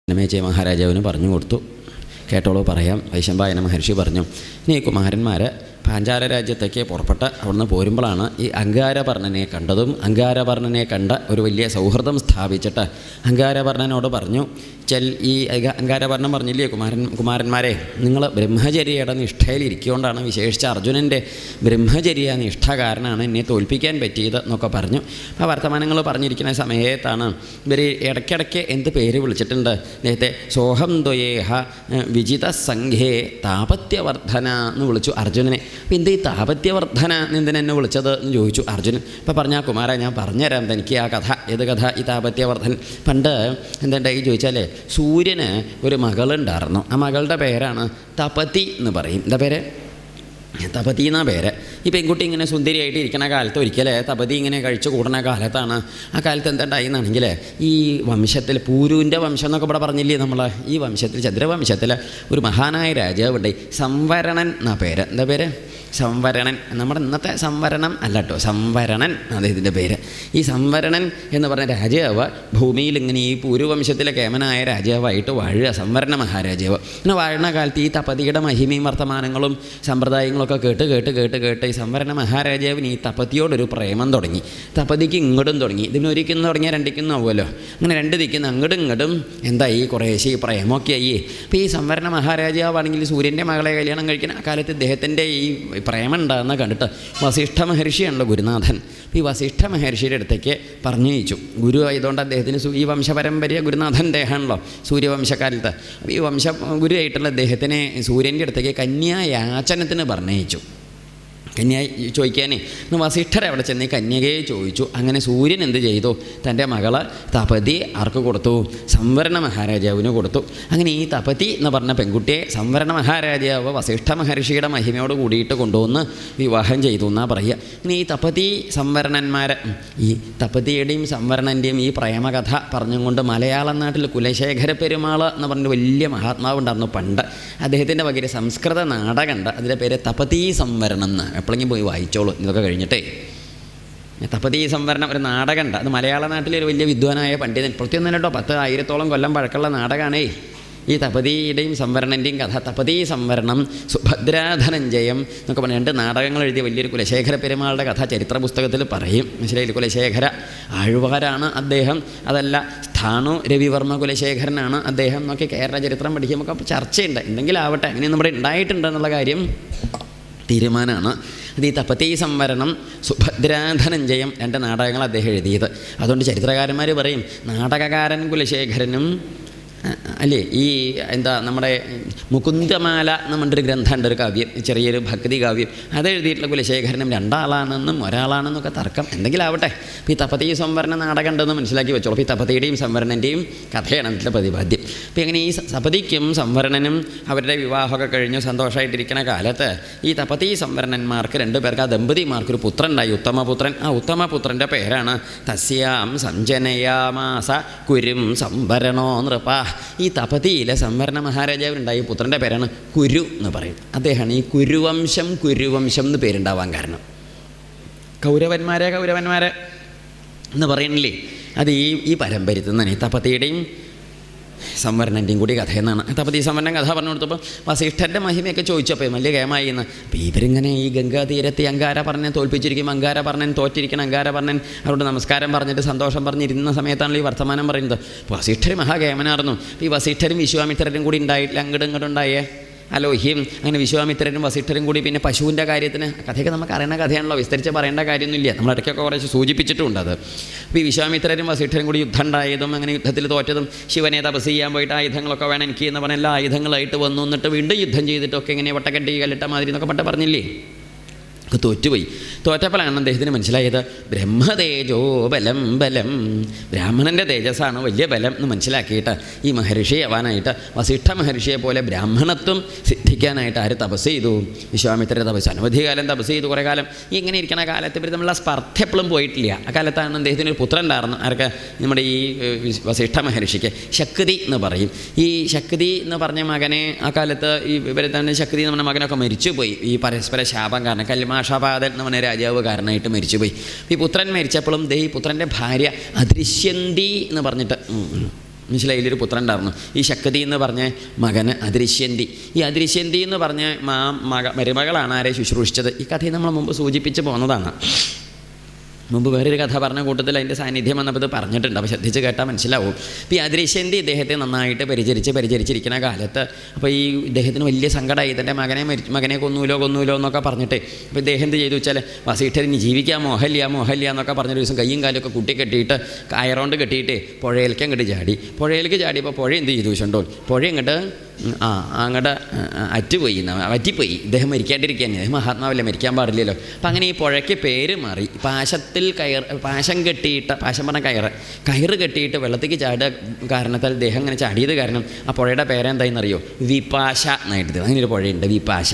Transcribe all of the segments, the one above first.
ജനമേജയ മഹാരാജാവിന് പറഞ്ഞു കൊടുത്തു കേട്ടോളൂ പറയാം വൈശമ്പായന മഹർഷി പറഞ്ഞു ഇനി ഈ കുമാരന്മാർ പാഞ്ചാല രാജ്യത്തേക്ക് പുറപ്പെട്ട് അവിടുന്ന് പോരുമ്പോഴാണ് ഈ അങ്കാരപർണനെ കണ്ടതും അങ്കാരപർണനെ കണ്ട ഒരു വലിയ സൗഹൃദം സ്ഥാപിച്ചിട്ട് അങ്കാരപർണനോട് പറഞ്ഞു ചെൽ ഈ അങ്ക- അങ്കാരപർണൻ പറഞ്ഞില്ലേ കുമാരൻ കുമാരന്മാരെ നിങ്ങൾ ബ്രഹ്മചര്യയുടെ നിഷ്ഠയിൽ ഇരിക്കൊണ്ടാണ് വിശേഷിച്ച് അർജുനൻ്റെ ബ്രഹ്മചര്യ നിഷ്ഠ കാരണമാണ് എന്നെ തോൽപ്പിക്കാൻ പറ്റിയത് എന്നൊക്കെ പറഞ്ഞു ആ വർത്തമാനങ്ങൾ പറഞ്ഞിരിക്കുന്ന സമയത്താണ് ഇവർ ഇടയ്ക്കിടയ്ക്ക് എന്ത് പേര് വിളിച്ചിട്ടുണ്ട് നേരത്തെ സോഹം ദ്വയേഹ വിജിത സംഘേ താപത്യവർദ്ധന എന്ന് വിളിച്ചു അർജുനനെ അപ്പോൾ എന്ത് ഈ താപത്യവർദ്ധന എന്തിനെന്നെ വിളിച്ചത് എന്ന് ചോദിച്ചു അർജുനൻ അപ്പോൾ പറഞ്ഞാൽ കുമാര ഞാൻ പറഞ്ഞുതരാം തനിക്ക് ആ കഥ ഏത് കഥ ഈ താപത്യവർദ്ധൻ പണ്ട് എന്തുണ്ടായി ചോദിച്ചാലേ സൂര്യന് ഒരു മകളുണ്ടായിരുന്നു ആ മകളുടെ പേരാണ് തപതി എന്ന് പറയും എന്താ പേര് തപതി എന്നാ പേര് ഈ പെൺകുട്ടി ഇങ്ങനെ സുന്ദരിയായിട്ട് ഇരിക്കുന്ന കാലത്ത് ഒരിക്കലേ തപതി ഇങ്ങനെ കഴിച്ചു കൂടുന്ന കാലത്താണ് ആ കാലത്ത് എന്തുണ്ടായി എന്നാണെങ്കിൽ ഈ വംശത്തിൽ പൂരുവിൻ്റെ വംശം എന്നൊക്കെ ഇവിടെ പറഞ്ഞില്ലേ നമ്മൾ ഈ വംശത്തിൽ ചന്ദ്രവംശത്തിൽ ഒരു മഹാനായ രാജാവുണ്ട് സംവരണൻ എന്നാ പേര് എന്താ പേര് സംവരണൻ നമ്മുടെ ഇന്നത്തെ സംവരണം അല്ല കേട്ടോ സംവരണൻ അദ്ദേഹത്തിൻ്റെ പേര് ഈ സംവരണൻ എന്ന് പറഞ്ഞ രാജാവ് ഭൂമിയിൽ ഇങ്ങനെ ഈ പൂരുവംശത്തിലെ കേമനായ രാജാവായിട്ട് വാഴുക സംവരണ മഹാരാജാവ് ഇങ്ങനെ വാഴുന്ന കാലത്ത് ഈ തപതിയുടെ മഹിമയും വർത്തമാനങ്ങളും സമ്പ്രദായങ്ങളൊക്കെ കേട്ട് കേട്ട് കേട്ട് കേട്ട് ഈ സംവരണ മഹാരാജാവിന് ഈ തപതിയോടൊരു പ്രേമം തുടങ്ങി തപതിക്ക് ഇങ്ങോട്ടും തുടങ്ങി ഇതിനൊരിക്കുന്നു തുടങ്ങിയാൽ രണ്ടിക്കുന്നു ആവുമല്ലോ അങ്ങനെ രണ്ട് ദിക്കുന്ന അങ്ങോട്ടും ഇങ്ങോട്ടും എന്തായി കുറേശ്ശെ ഈ പ്രേമമൊക്കെ ആയി അപ്പോൾ ഈ സംവരണ മഹാരാജാവാണെങ്കിൽ സൂര്യൻ്റെ മകളെ കല്യാണം കഴിക്കുന്ന ആ കാലത്ത് ഇദ്ദേഹത്തിൻ്റെ ഈ പ്രേമം ഉണ്ടാകുന്ന കണ്ടിട്ട് വസിഷ്ഠ മഹർഷിയാണല്ലോ ഗുരുനാഥൻ അപ്പോൾ ഈ വസിഷ്ഠ മഹർഷിയുടെ അടുത്തേക്ക് പറഞ്ഞയച്ചു ഗുരു ആയതുകൊണ്ട് അദ്ദേഹത്തിന് സു- ഈ വംശപരമ്പര ഗുരുനാഥൻ ദേഹമാണല്ലോ സൂര്യവംശക്കാലത്ത് അപ്പോൾ ഈ വംശ ഗുരുവായിട്ടുള്ള അദ്ദേഹത്തിനെ സൂര്യൻ്റെ അടുത്തേക്ക് കന്യായാചനത്തിന് പറഞ്ഞയച്ചു കന്യ ചോദിക്കാനേ ഇന്ന് വസിഷ്ഠർ അവിടെ ചെന്ന് ഈ കന്യകയെ ചോദിച്ചു അങ്ങനെ സൂര്യൻ എന്ത് ചെയ്തു തൻ്റെ മകളെ തപതി ആർക്ക് കൊടുത്തു സംവരണ മഹാരാജാവിന് കൊടുത്തു അങ്ങനെ ഈ തപതി എന്ന് പറഞ്ഞ പെൺകുട്ടിയെ സംവരണ മഹാരാജാവ് വസിഷ്ഠ മഹർഷിയുടെ മഹിമയോട് കൂടിയിട്ട് കൊണ്ടുവന്ന് വിവാഹം ചെയ്തു എന്നാ പറയുക ഇനി ഈ തപതി സംവരണന്മാരെ ഉം, ഈ തപതിയുടെയും സംവരണൻ്റെയും ഈ പ്രേമകഥ പറഞ്ഞുകൊണ്ട് മലയാളം നാട്ടിൽ കുലശേഖര പെരുമാൾ എന്ന് പറഞ്ഞൊരു വലിയ മഹാത്മാവ് ഉണ്ടായിരുന്നു പണ്ട് അദ്ദേഹത്തിൻ്റെ വകയിൽ സംസ്കൃത നാടകമുണ്ട് അതിൻ്റെ പേര് തപതീ സംവരണം എന്ന് എപ്പോഴെങ്കിലും പോയി വായിച്ചോളൂ ഇതൊക്കെ കഴിഞ്ഞിട്ടേ തപതീ സംവരണം ഒരു നാടകമുണ്ട് അത് മലയാള നാട്ടിലെ ഒരു വലിയ വിദ്വാനായ പണ്ഡിതൻ പ്രത്യേകം കേട്ടോ പത്ത് ആയിരത്തോളം കൊല്ലം പഴക്കമുള്ള നാടകമാണേ ഈ തപതിയുടെയും സംവരണൻ്റെയും കഥ തപതീ സംവരണം സുഭദ്രാധനഞ്ജയം എന്നൊക്കെ പറഞ്ഞ രണ്ട് നാടകങ്ങൾ എഴുതിയ വലിയൊരു കുലശേഖര പെരുമാളുടെ കഥ ചരിത്ര പുസ്തകത്തിൽ പറയും മനസ്സിലായില്ല കുലശേഖര ആഴ്വാരാണ് അദ്ദേഹം അതല്ല സ്ഥാണു രവിവർമ്മ കുലശേഖരനാണ് അദ്ദേഹം എന്നൊക്കെ കേരള ചരിത്രം പഠിക്കുമ്പോൾ അപ്പോൾ ചർച്ചയുണ്ട് എന്തെങ്കിലും ആവട്ടെ അങ്ങനെ നമ്മുടെ ഉണ്ടായിട്ടുണ്ട് എന്നുള്ള കാര്യം തീരുമാനമാണ് അത് ഈ തപതി സംവരണം സുഭദ്രാധനഞ്ജയം രണ്ട് നാടകങ്ങൾ അദ്ദേഹം എഴുതിയത് അതുകൊണ്ട് ചരിത്രകാരന്മാർ പറയും നാടകകാരൻ കുലശേഖരനും അ- അല്ലേ ഈ എന്താ നമ്മുടെ മുകുന്ദമാല എന്ന് പറഞ്ഞൊരു ഗ്രന്ഥമുണ്ട് ഒരു കാവ്യം ചെറിയൊരു ഭക്തി കാവ്യം അത് എഴുതിയിട്ടുള്ള കുലശേഖരനും രണ്ടാളാണെന്നും ഒരാളാണെന്നൊക്കെ തർക്കം എന്തെങ്കിലും ആവട്ടെ അപ്പോൾ ഈ തപതി സംവരണ നാടകം ഉണ്ടെന്ന് മനസ്സിലാക്കി വെച്ചോളൂ അപ്പോൾ ഈ തപതിയുടെയും സംവരണൻ്റെയും കഥയാണ് അതിൻ്റെ പ്രതിപാദ്യം അപ്പോൾ ഇങ്ങനെ ഈ സ- തപതിക്കും സംവരണനും അവരുടെ വിവാഹമൊക്കെ കഴിഞ്ഞ് സന്തോഷമായിട്ടിരിക്കുന്ന കാലത്ത് ഈ തപതി സംവരണന്മാർക്ക് രണ്ടുപേർക്ക് ആ ദമ്പതിമാർക്ക് ഒരു പുത്രൻ ഉണ്ടായി ഉത്തമപുത്രൻ ആ ഉത്തമപുത്രൻ്റെ പേരാണ് തസ്യാം സഞ്ജനയാമാസ കുരും സംവരണോ നൃപ ഈ തപതിയിലെ സംവരണ മഹാരാജാവിനുണ്ടായ പുത്രൻ്റെ പേരാണ് കുരു എന്ന് പറയും അദ്ദേഹമാണ് ഈ കുരുവംശം കുരുവംശം എന്ന് പേരുണ്ടാവാൻ കാരണം കൗരവന്മാരെ കൗരവന്മാരെ എന്ന് പറയണില്ലേ അത് ഈ ഈ പരമ്പരത്തിൽ നിന്ന് തന്നെ ഈ തപതിയുടെയും സംവരണൻ്റെയും കൂടി കഥയെന്നാണ് തപതി സംവരണം കഥ പറഞ്ഞു കൊടുത്തപ്പോൾ വസിഷ്ഠൻ്റെ മഹിമയൊക്കെ ചോദിച്ചപ്പോൾ വലിയ ഗേമായി എന്ന് അപ്പോൾ ഇവരിങ്ങനെ ഈ ഗംഗാ തീരത്തെ അങ്കാര പറഞ്ഞൻ തോൽപ്പിച്ചിരിക്കും അങ്കാര പറഞ്ഞൻ തോറ്റിരിക്കണം അങ്കാര പറഞ്ഞൻ അവരോട് നമസ്കാരം പറഞ്ഞിട്ട് സന്തോഷം പറഞ്ഞിരുന്ന സമയത്താണല്ലോ ഈ വർത്തമാനം പറയുന്നത് അപ്പോൾ വസിഷ്ഠർ മഹാഗേമനായിരുന്നു അപ്പോൾ ഈ വസിഷ്ഠരും വിശ്വാമിത്രരും കൂടി ഉണ്ടായിട്ടില്ല അങ്ങോട്ടും ഇങ്ങോട്ടും ഉണ്ടായേ അലോഹ്യം അങ്ങനെ വിശ്വാമിത്രരും വസിഷ്ഠരും കൂടി പിന്നെ പശുവിൻ്റെ കാര്യത്തിന് കഥയൊക്കെ നമുക്ക് അറിയുന്ന കഥയാണല്ലോ വിസ്തരിച്ച് പറയേണ്ട കാര്യമൊന്നുമില്ല നമ്മൾ ഇടയ്ക്കൊക്കെ കുറച്ച് സൂചിപ്പിച്ചിട്ടുണ്ട് അത് അപ്പോൾ ഈ വിശ്വാമിത്രരും വസിഷ്ഠരും കൂടി യുദ്ധം ഉണ്ടായതും അങ്ങനെ യുദ്ധത്തിൽ തോറ്റതും ശിവനെ തപസ് ചെയ്യാൻ പോയിട്ട് ആയുധങ്ങളൊക്കെ വേണം എനിക്ക് എന്ന് പറഞ്ഞ എല്ലാ ആയുധങ്ങളായിട്ട് വന്നു എന്നിട്ട് വീണ്ടും യുദ്ധം ചെയ്തിട്ടൊക്കെ ഇങ്ങനെ വട്ടക്കെട്ടി കല്ലിട്ട മാതിരി എന്നൊക്കെ പണ്ട് പറഞ്ഞില്ലേ ഒക്കെ തോറ്റുപോയി തോറ്റപ്പോഴാണ് അദ്ദേഹത്തിന് മനസ്സിലായത് ബ്രഹ്മതേജോ ബലം ബലം ബ്രാഹ്മണൻ്റെ തേജസ്സാണ് വലിയ ബലം എന്ന് മനസ്സിലാക്കിയിട്ട് ഈ മഹർഷി ആവാനായിട്ട് വസിഷ്ഠ മഹർഷിയെ പോലെ ബ്രാഹ്മണത്വം സിദ്ധിക്കാനായിട്ട് ആര് തപസ് ചെയ്തു വിശ്വാമിത്ര തപസ് അനവധി കാലം തപസ് ചെയ്തു കുറേ കാലം ഈ ഇങ്ങനെ ഇരിക്കുന്ന കാലത്ത് ഇവർ തമ്മിലുള്ള സ്പർദ്ധ എപ്പോഴും പോയിട്ടില്ല ആ കാലത്താണ് അദ്ദേഹത്തിന് ഒരു പുത്രൻ ഉണ്ടായിരുന്നു ആർക്ക് നമ്മുടെ ഈ ഏഹ്, വിസ്- വസിഷ്ഠ മഹർഷിക്ക് ശക്തി എന്ന് പറയും ഈ ശക്തി എന്ന് പറഞ്ഞ മകനെ ആ കാലത്ത് ഈ ഇവരെ തന്നെ ശക്തി എന്ന് പറഞ്ഞ മകനൊക്കെ മരിച്ചുപോയി ഈ പരസ്പര ശാപം കാരണം കൽമാഷാപാദൻ എന്ന് പറഞ്ഞ രാജാവ് കാരണമായിട്ട് മരിച്ചുപോയി ഈ പുത്രൻ മരിച്ചപ്പോഴും ദേ ഈ പുത്രൻ്റെ ഭാര്യ അദൃശ്യന്തി എന്ന് പറഞ്ഞിട്ട് ഉം, ഉം, മനസ്സിലായി ഒരു പുത്രൻ ഉണ്ടായിരുന്നു ഈ ശക്തി എന്ന് പറഞ്ഞ മകന് അദൃശ്യന്തി ഈ അദൃശ്യന്തി എന്ന് പറഞ്ഞ മാ മക മരുമകളാണ് ആരെ ശുശ്രൂഷിച്ചത് ഈ കഥയിൽ നമ്മൾ മുമ്പ് സൂചിപ്പിച്ച് പോന്നതാണ് മുമ്പ് വേറൊരു കഥ പറഞ്ഞ കൂട്ടത്തിൽ അതിൻ്റെ സാന്നിധ്യം വന്നപ്പോൾ ഇത് പറഞ്ഞിട്ടുണ്ട് അപ്പോൾ ശ്രദ്ധിച്ച് കേട്ടാൽ മനസ്സിലാവും അപ്പോൾ ഈ അദൃശ്യന്തി ഇദ്ദേഹത്തെ നന്നായിട്ട് പരിചരിച്ച് പരിചരിച്ചിരിക്കുന്ന കാലത്ത് അപ്പോൾ ഈ ഇദ്ദേഹത്തിന് വലിയ സങ്കടമായി തൻ്റെ മകനെ മരി മകനെ കൊന്നൂലോ കൊന്നൂലോ എന്നൊക്കെ പറഞ്ഞിട്ട് അപ്പോൾ ഇദ്ദേഹം എന്ത് ചെയ്തു വെച്ചാൽ വസീഠരിന് ജീവിക്കാൻ മോഹല്യ മോഹല്യ എന്നൊക്കെ പറഞ്ഞൊരു ദിവസം കയ്യും കാലൊക്കെ കുട്ടി കെട്ടിയിട്ട് കയറോണ്ട് കെട്ടിയിട്ട് പുഴയിലേക്ക് അങ്ങോട്ട് ചാടി പുഴയിലേക്ക് ചാടിയപ്പോൾ പുഴ എന്ത് ചെയ്തു വെച്ചിട്ടുണ്ടോ പുഴ ഇങ്ങോട്ട് ആ അങ്ങോട്ട് അറ്റുപോയി ന- വറ്റിപ്പോയി ഇദ്ദേഹം മരിക്കാണ്ടിരിക്കാൻ ഇദ്ദേഹം മഹാത്മാവല്ലേ മരിക്കാൻ പാടില്ലല്ലോ അപ്പം അങ്ങനെ ഈ പുഴയ്ക്ക് പേര് മാറി പാശത്തിൽ കയർ പാശം കെട്ടിയിട്ട് പാശം പറഞ്ഞ കയറ് കയറ് കെട്ടിയിട്ട് വെള്ളത്തേക്ക് ചാടുക കാരണത്താൽ ഇദ്ദേഹം അങ്ങനെ ചാടിയത് കാരണം ആ പുഴയുടെ പേരെന്തായെന്നറിയോ വിപാശ എന്നായിട്ട് അങ്ങനെ ഒരു പുഴയുണ്ട് വിപാശ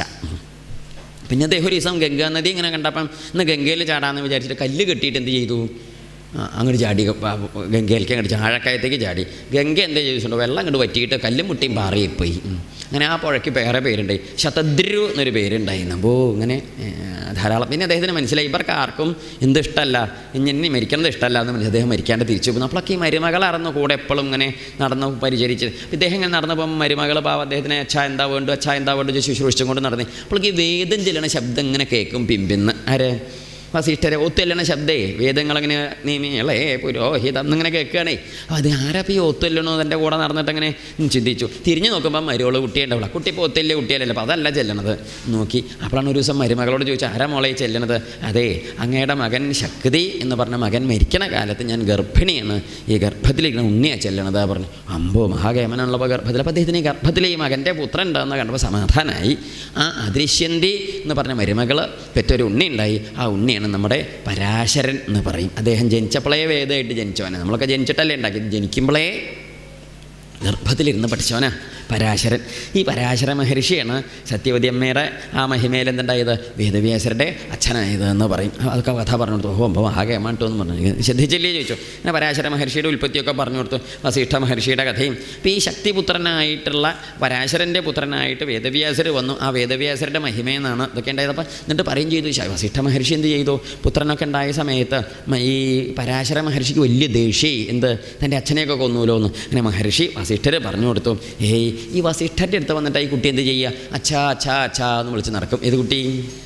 പിന്നെ അദ്ദേഹം ഒരു ദിവസം ഗംഗാ നദി ഇങ്ങനെ കണ്ടപ്പം ഇന്ന് ഗംഗയിൽ ചാടാമെന്ന് വിചാരിച്ചിട്ട് കല്ല് കെട്ടിയിട്ട് എന്ത് ചെയ്തു ആ, അങ്ങോട്ട് ചാടി പ- ഗംഗയിലേക്ക് അങ്ങോട്ട് ചാഴക്കയത്തേക്ക് ചാടി ഗംഗ എന്താ ചെയ്തിട്ടുണ്ടോ വെള്ളം അങ്ങോട്ട് വറ്റിയിട്ട് കല്ലും മുട്ടിയും പാറിയിപ്പോയി ഉം. അങ്ങനെ ആ പുഴയ്ക്ക് വേറെ പേരുണ്ട് ശതദ്രു എന്നൊരു പേരുണ്ടായിരുന്നു അപ്പോൾ ഇങ്ങനെ ഏ, ധാരാളം പിന്നെ അദ്ദേഹത്തിന് മനസ്സിലായി ഇവർക്ക് ആർക്കും എന്ത് ഇഷ്ടമല്ല ഇനി മരിക്കുന്നത് ഇഷ്ടമല്ല എന്ന് മനസ്സിലായി അദ്ദേഹം മരിക്കാണ്ട് തിരിച്ചു പോകുന്നു അപ്പോഴൊക്കെ ഈ മരുമകളായിരുന്നു കൂടെ എപ്പോഴും ഇങ്ങനെ നടന്ന് പരിചരിച്ച് ഇദ്ദേഹം ഇങ്ങനെ നടന്നപ്പം മരുമകൾ പാവം അദ്ദേഹത്തിന് അച്ഛ എന്താ വേണ്ടു അച്ഛ എന്താ വേണ്ടു ശുശ്രൂഷിച്ചും കൊണ്ട് നടന്നേ അപ്പോഴേക്ക് ഈ വേദം ചെല്ലണ ശബ്ദം ഇങ്ങനെ കേൾക്കും പിമ്പിന്ന് ആര് വസിഷ്ഠരെ ഒത്തുല്ലണ ശബ്ദേ വേദങ്ങളങ്ങനെ നിയമങ്ങളെ പുരോഹിതം എന്നിങ്ങനെ കേൾക്കുകയാണേ അപ്പോൾ അത് ആരാപ്പോൾ ഈ ഒത്തുല്ലണോ അതിൻ്റെ കൂടെ നടന്നിട്ട് അങ്ങനെ ചിന്തിച്ചു തിരിഞ്ഞു നോക്കുമ്പോൾ മരുവള് കുട്ടി ഉണ്ടാവില്ല കുട്ടി ഇപ്പോൾ ഒത്തില്ല കുട്ടിയല്ലല്ലോ അപ്പോൾ അതല്ല ചെല്ലണത് നോക്കി അപ്പോഴാണ് ഒരു ദിവസം മരുമകളോട് ചോദിച്ചു ആരാ മോളെ ഈ ചെല്ലണത് അതെ അങ്ങയുടെ മകൻ ശക്തി എന്ന് പറഞ്ഞ മകൻ മരിക്കണ കാലത്ത് ഞാൻ ഗർഭിണിയാണ് ഈ ഗർഭത്തിലിരിക്കുന്ന ഉണ്ണിയാണ് ചെല്ലണത് പറഞ്ഞു അമ്പോ മഹാകേമനുള്ളപ്പോൾ ഗർഭത്തിൽ അപ്പോൾ അദ്ദേഹത്തിന് ഈ ഗർഭത്തിൽ ഈ മകൻ്റെ പുത്രൻ ഉണ്ടെന്ന് കണ്ടപ്പോൾ സമാധാനമായി ആ അദൃശ്യന്തി എന്ന് പറഞ്ഞ മരുമകൾ പെറ്റൊരു ഉണ്ണി ഉണ്ടായി ആ ഉണ്ണിയാണ് നമ്മുടെ പരാശരൻ എന്ന് പറയും അദ്ദേഹം ജനിച്ചപ്പോഴേ വേദമായിട്ട് ജനിച്ചവനെ നമ്മളൊക്കെ ജനിച്ചിട്ടല്ലേ ഉണ്ടാക്കി ജനിക്കുമ്പോഴേ ഗർഭത്തിലിരുന്ന് പഠിച്ചവനാ പരാശരൻ ഈ പരാശര മഹർഷിയാണ് സത്യവതി അമ്മയുടെ ആ മഹിമയിൽ എന്തുണ്ടായത് വേദവ്യാസരുടെ അച്ഛനായത് എന്ന് പറയും അതൊക്കെ കഥ പറഞ്ഞു കൊടുത്തു ഓ അപ്പോൾ ആകെ ഏമാട്ടോ എന്ന് പറഞ്ഞു ശ്രദ്ധിച്ചില്ലേ ചോദിച്ചു പിന്നെ പരാശര മഹർഷിയുടെ ഉൽപ്പത്തിയൊക്കെ പറഞ്ഞു കൊടുത്തു വസിഷ്ഠ മഹർഷിയുടെ കഥയും അപ്പോൾ ഈ ശക്തിപുത്രനായിട്ടുള്ള പരാശരൻ്റെ പുത്രനായിട്ട് വേദവ്യാസർ വന്നു ആ വേദവ്യാസരുടെ മഹിമയെന്നാണ് ഇതൊക്കെ ഉണ്ടായത് അപ്പോൾ എന്നിട്ട് പറയും ചെയ്തു ശ- വസിഷ്ഠ മഹർഷി എന്ത് ചെയ്തു പുത്രനൊക്കെ ഉണ്ടായ സമയത്ത് മ- ഈ പരാശര മഹർഷിക്ക് വലിയ ദേഷ്യമായി എന്ത് തൻ്റെ അച്ഛനെയൊക്കെ കൊന്നൂലോ എന്ന് അങ്ങനെ മഹർഷി വസിഷ്ഠർ പറഞ്ഞു കൊടുത്തു ഏയ് ഈ വസിഷ്ഠൻ്റെ അടുത്ത് വന്നിട്ട് ഈ കുട്ടി എന്ത് ചെയ്യുക അച്ഛാ അച്ഛാ അച്ഛാ എന്ന് വിളിച്ച് നടക്കും ഏത് കുട്ടി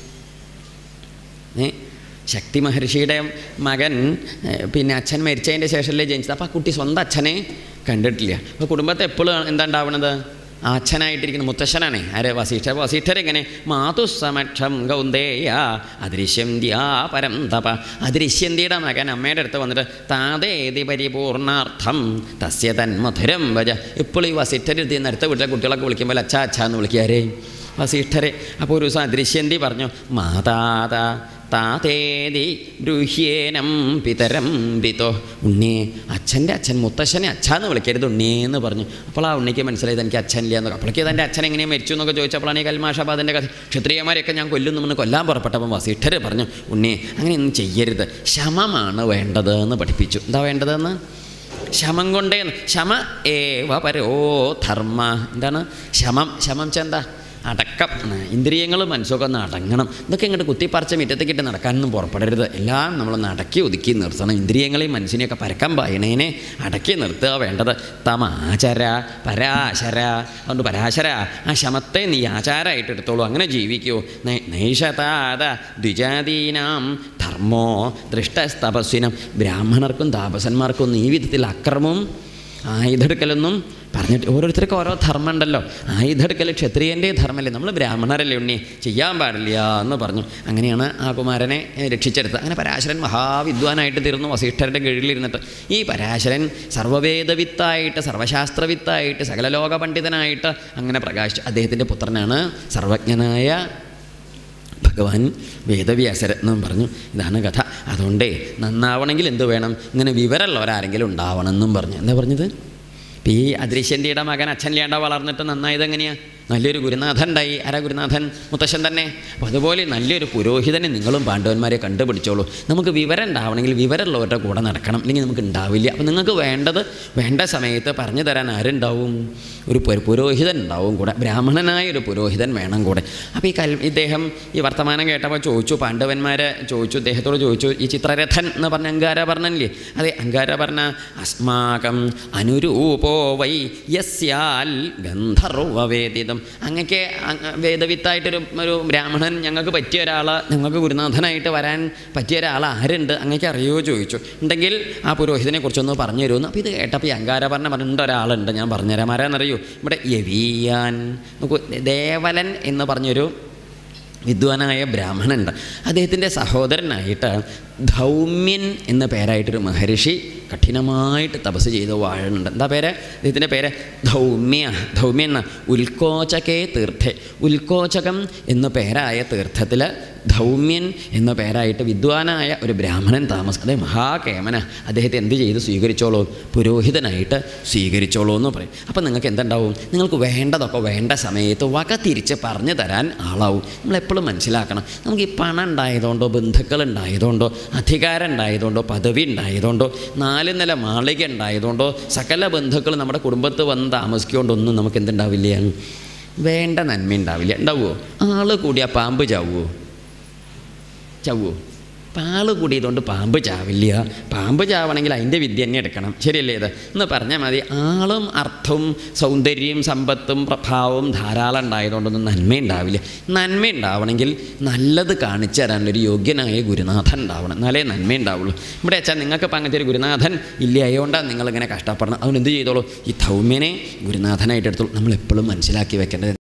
ഏ ശക്തി മഹർഷിയുടെ മകൻ ഏ, പിന്നെ അച്ഛൻ മരിച്ചതിൻ്റെ ശേഷമല്ലേ ജനിച്ചത് അപ്പോൾ ആ കുട്ടി സ്വന്തം അച്ഛനെ കണ്ടിട്ടില്ല അപ്പോൾ കുടുംബത്തെ എപ്പോഴും എന്താ ഉണ്ടാവുന്നത് ആ അച്ഛനായിട്ടിരിക്കുന്ന മുത്തശ്ശനാണ് ആര് വസിഷ്ഠ വസിഷ്ഠരെങ്ങനെ മാതുസമക്ഷം ഗൗന്ദേയ അദൃശ്യന്ത്യാ പരം തപ അദൃശ്യന്തിയുടെ മകൻ അമ്മയുടെ അടുത്ത് വന്നിട്ട് താതേതി പരിപൂർണാർത്ഥം തസ്യ തൻ മധുരം വജ എപ്പോഴും ഈ വസിഷ്ഠരെടുത്ത് നിന്ന് അടുത്ത വീട്ടിലെ കുട്ടികളൊക്കെ വിളിക്കുമ്പോൾ അച്ഛാ അച്ഛാ എന്ന് വിളിക്കാരേ വസിഷ്ഠരെ അപ്പോൾ ഒരു ദിവസം അദൃശ്യന്തി പറഞ്ഞു മാതാത താതേതി ബ്രൂഹ്യേനം പിതരം പിതോ ഉണ്ണിയെ അച്ഛൻ്റെ അച്ഛൻ മുത്തശ്ശനെ അച്ഛാന്ന് വിളിക്കരുത് ഉണ്ണിയെന്ന് പറഞ്ഞു അപ്പോൾ ആ ഉണ്ണിക്ക് മനസ്സിലായത് എനിക്ക് അച്ഛനില്ല എന്നൊക്കെ അപ്പോഴേക്ക് തൻ്റെ അച്ഛൻ എങ്ങനെ മരിച്ചു എന്നൊക്കെ ചോദിച്ചപ്പോഴാണ് ഈ കൽമാഷാബാദിൻ്റെ കഥ ക്ഷത്രിയന്മാരെയൊക്കെ ഞാൻ കൊല്ലുന്നു എന്ന് കൊല്ലാൻ പുറപ്പെട്ടപ്പോൾ വസിഷ്ഠർ പറഞ്ഞു ഉണ്ണിയെ അങ്ങനെയൊന്നും ചെയ്യരുത് ശമമാണ് വേണ്ടത് എന്ന് പഠിപ്പിച്ചു എന്താ വേണ്ടതെന്ന് ശമം കൊണ്ടേ ശമ ഏവ പരോ ധർമ്മ എന്താണ് ശമം ശമം ചെന്താ അടക്കം ഇന്ദ്രിയങ്ങളും മനസ്സൊക്കെ ഒന്ന് അടങ്ങണം ഇതൊക്കെ ഇങ്ങോട്ട് കുത്തിപ്പറിച്ച മുറ്റത്തേക്കിട്ട് നടക്കാനൊന്നും പുറപ്പെടരുത് എല്ലാം നമ്മളൊന്ന് അടക്കി ഒതുക്കി നിർത്തണം ഇന്ദ്രിയങ്ങളെയും മനസ്സിനെയൊക്കെ പരക്കം പായണേനെ അടക്കി നിർത്തുക വേണ്ടത് തമാചര പരാശര അതുകൊണ്ട് പരാശര ആ ശമത്തെ നീ ആചാരമായിട്ട് എടുത്തോളൂ അങ്ങനെ ജീവിക്കൂ നൈ- നൈഷതാത ദ്വിജാതീനാം ധർമ്മോ ദൃഷ്ടസ്തപസ്വിനം ബ്രാഹ്മണർക്കും താപസന്മാർക്കും ഒന്നും ഈ വിധത്തിൽ അക്രമവും ആയുധെടുക്കലൊന്നും പറഞ്ഞിട്ട് ഓരോരുത്തർക്കും ഓരോ ധർമ്മം ഉണ്ടല്ലോ ആയുധെടുക്കൽ ക്ഷത്രിയൻ്റെ ധർമ്മമല്ലേ നമ്മൾ ബ്രാഹ്മണരല്ലേ ഉണ്ണി ചെയ്യാൻ പാടില്ല എന്ന് പറഞ്ഞു അങ്ങനെയാണ് ആ കുമാരനെ ഏ, രക്ഷിച്ചെടുത്തത് അങ്ങനെ പരാശരൻ മഹാവിദ്വാനായിട്ട് തീർന്നു വസിഷ്ഠരുടെ കീഴിലിരുന്നിട്ട് ഈ പരാശരൻ സർവ്വവേദവിത്തായിട്ട് സർവശാസ്ത്രവിത്തായിട്ട് സകല ലോക പണ്ഡിതനായിട്ട് അങ്ങനെ പ്രകാശിച്ചു അദ്ദേഹത്തിൻ്റെ പുത്രനാണ് സർവജ്ഞനായ ഭഗവാൻ വേദവ്യാസർ എന്നും പറഞ്ഞു ഇതാണ് കഥ അതുകൊണ്ടേ നന്നാവണമെങ്കിൽ എന്ത് വേണം ഇങ്ങനെ വിവരമുള്ളവരാരെങ്കിലും ഉണ്ടാവണം എന്നും പറഞ്ഞു എന്താ പറഞ്ഞത് ഇപ്പം ഈ അദൃശ്യന്തിയുടെ മകൻ അച്ഛനില്ലാണ്ട വളർന്നിട്ട് നന്നായത് എങ്ങനെയാണ് നല്ലൊരു ഗുരുനാഥൻ ഉണ്ടായി ആരാ ഗുരുനാഥൻ മുത്തശ്ശൻ തന്നെ അപ്പോൾ അതുപോലെ നല്ലൊരു പുരോഹിതനെ നിങ്ങളും പാണ്ഡവന്മാരെ കണ്ടുപിടിച്ചോളൂ നമുക്ക് വിവരം ഉണ്ടാവണമെങ്കിൽ വിവരമുള്ളവരുടെ കൂടെ നടക്കണം അല്ലെങ്കിൽ നമുക്ക് ഉണ്ടാവില്ല അപ്പോൾ നിങ്ങൾക്ക് വേണ്ടത് വേണ്ട സമയത്ത് പറഞ്ഞു തരാൻ ആരുണ്ടാവും ഒരു പു- പുരോഹിതൻ ഉണ്ടാവും കൂടെ ബ്രാഹ്മണനായ ഒരു പുരോഹിതൻ വേണം കൂടെ അപ്പോൾ ഈ കൽ ഇദ്ദേഹം ഈ വർത്തമാനം കേട്ടപ്പോൾ ചോദിച്ചു പാണ്ഡവന്മാരെ ചോദിച്ചു ഇദ്ദേഹത്തോട് ചോദിച്ചു ഈ ചിത്രരഥൻ എന്ന് പറഞ്ഞ അങ്കാരവർണ്ണനില്ലേ അതെ അങ്കാരവർണ്ണ അസ്മാകം അനുരൂപോ വൈ യസ്യാൽ ഗന്ധർവവേദിതം അങ്ങക്ക് അങ്ങ് വേദവിത്തായിട്ടൊരു ഒരു ബ്രാഹ്മണൻ ഞങ്ങൾക്ക് പറ്റിയ ഒരാൾ ഞങ്ങൾക്ക് ഗുരുനാഥനായിട്ട് വരാൻ പറ്റിയ ഒരാൾ ആരുണ്ട് അങ്ങക്ക് അറിയുമോ ചോദിച്ചു ഉണ്ടെങ്കിൽ ആ പുരോഹിതനെ കുറിച്ചൊന്ന് പറഞ്ഞു തരുമെന്ന് അപ്പോൾ ഇത് കേട്ടപ്പോൾ ഈ അങ്കാരവർണ്ണ പറഞ്ഞിട്ട് ഒരാളുണ്ട് ഞാൻ പറഞ്ഞുതരാം ആരാന്നറിയൂ ഇവിടെ യവീയാൻ നോക്കൂ ദേവലൻ എന്ന് പറഞ്ഞൊരു വിദ്വാനായ ബ്രാഹ്മണനുണ്ട് അദ്ദേഹത്തിൻ്റെ സഹോദരനായിട്ട് ധൗമ്യൻ എന്ന പേരായിട്ടൊരു മഹർഷി കഠിനമായിട്ട് തപസ് ചെയ്ത് വാഴുന്നുണ്ട് എന്താ പേര് അദ്ദേഹത്തിൻ്റെ പേര് ധൗമ്യ ധൗമ്യ എന്ന ഉൽക്കോചകേ തീർത്ഥെ ഉൽക്കോചകം എന്ന പേരായ തീർത്ഥത്തിൽ ധൗമ്യൻ എന്ന പേരായിട്ട് വിദ്വാനായ ഒരു ബ്രാഹ്മണൻ താമസം അതെ മഹാകേമന അദ്ദേഹത്തെ എന്ത് ചെയ്ത് സ്വീകരിച്ചോളൂ പുരോഹിതനായിട്ട് സ്വീകരിച്ചോളൂ എന്ന് പറയും അപ്പം നിങ്ങൾക്ക് എന്തുണ്ടാവും നിങ്ങൾക്ക് വേണ്ടതൊക്കെ വേണ്ട സമയത്ത് വക തിരിച്ച് പറഞ്ഞു തരാൻ ആളാവും നമ്മളെപ്പോഴും മനസ്സിലാക്കണം നമുക്ക് ഈ പണം ഉണ്ടായതുകൊണ്ടോ ബന്ധുക്കൾ ഉണ്ടായതുകൊണ്ടോ അധികാരം ഉണ്ടായതുകൊണ്ടോ പദവി ഉണ്ടായതുകൊണ്ടോ നാല് നില മാളിക ഉണ്ടായതുകൊണ്ടോ സകല ബന്ധുക്കൾ നമ്മുടെ കുടുംബത്ത് വന്ന് താമസിക്കൊണ്ടൊന്നും നമുക്ക് എന്തുണ്ടാവില്ല വേണ്ട നന്മ ഉണ്ടാവില്ല ഉണ്ടാവുമോ ആള് കൂടിയാൽ പാമ്പ് ചാവുമോ ചാവുമോ പാള് കൂടിയതുകൊണ്ട് പാമ്പ് ചാവില്ല പാമ്പ് ചാവണമെങ്കിൽ അതിൻ്റെ വിദ്യ തന്നെ എടുക്കണം ശരിയല്ലേ ഇത് എന്ന് പറഞ്ഞാൽ മതി ആളും അർത്ഥവും സൗന്ദര്യവും സമ്പത്തും പ്രഭാവവും ധാരാളം ഉണ്ടായതുകൊണ്ടൊന്നും നന്മ ഉണ്ടാവില്ല നന്മ ഉണ്ടാവണമെങ്കിൽ നല്ലത് കാണിച്ചു തരാനൊരു യോഗ്യനായ ഗുരുനാഥൻ ഉണ്ടാവണം എന്നാലേ നന്മ ഉണ്ടാവുള്ളൂ ഇവിടെ വെച്ചാൽ നിങ്ങൾക്ക് ഇപ്പം അങ്ങനത്തെ ഒരു ഗുരുനാഥൻ ഇല്ല അതുകൊണ്ടാണ് നിങ്ങളിങ്ങനെ കഷ്ടപ്പെടണം അതുകൊണ്ട് എന്ത് ചെയ്തോളൂ ഈ ധൗമ്യനെ ഗുരുനാഥനായിട്ട് എടുത്തോളൂ നമ്മൾ എപ്പോഴും മനസ്സിലാക്കി വെക്കേണ്ടത്